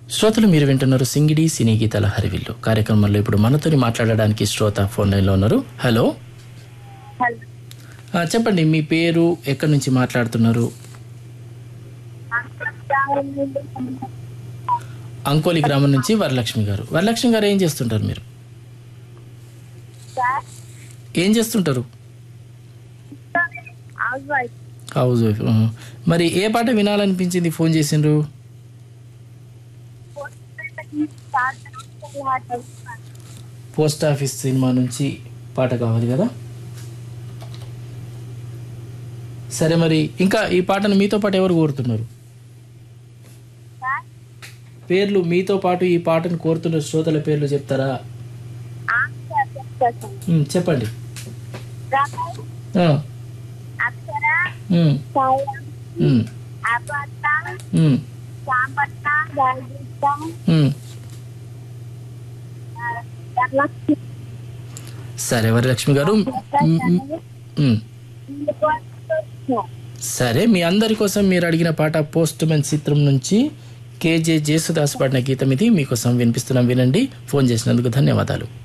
శ్రోతలు మీరు వింటున్నారు సింగిడి సినీ గీతాల హరివిల్లు కార్యక్రమంలో ఇప్పుడు మనతోని మాట్లాడడానికి శ్రోత ఫోన్ లైన్లో ఉన్నారు హలో హలో ఆ, చెప్పండి మీ పేరు ఎక్కడి నుంచి మాట్లాడుతున్నారు అంకోలి గ్రామం నుంచి వరలక్ష్మి గారు వరలక్ష్మి గారు ఏం చేస్తుంటారు మీరు సార్ ఏం చేస్తుంటారు హౌస్ వైఫ్ హౌస్ వైఫ్ ఆ. మరి ఏ పాట వినాలనిపించింది ఫోన్ చేసిండ్రు పోస్ట్ ఆఫీస్ సినిమా నుంచి పాట కావాలి కదా సరే మరి ఇంకా ఈ పాటను మీతో పాటు ఎవరు కోరుతున్నారు పేర్లు మీతో పాటు ఈ పాటను కోరుతున్న శ్రోతల పేర్లు చెప్తారా ఉమ్, చెప్పండి రమేష్ ఆ, అక్షర ఉమ్, సాయం ఉమ్, అపర్ణ ఉమ్, సాంపట్న గాయత్ర ఉమ్. ధనలక్ష్మి సరే వరలక్ష్మి గారు ఉమ్, ఉమ్, ఉమ్. సరే మీ అందరి కోసం మీరు అడిగిన పాట పోస్ట్ మెన్ చిత్రం నుంచి కేజే జేసుదాస్ పాడిన గీతం ఇది మీకోసం వినిపిస్తున్నాం వినండి ఫోన్ చేసినందుకు ధన్యవాదాలు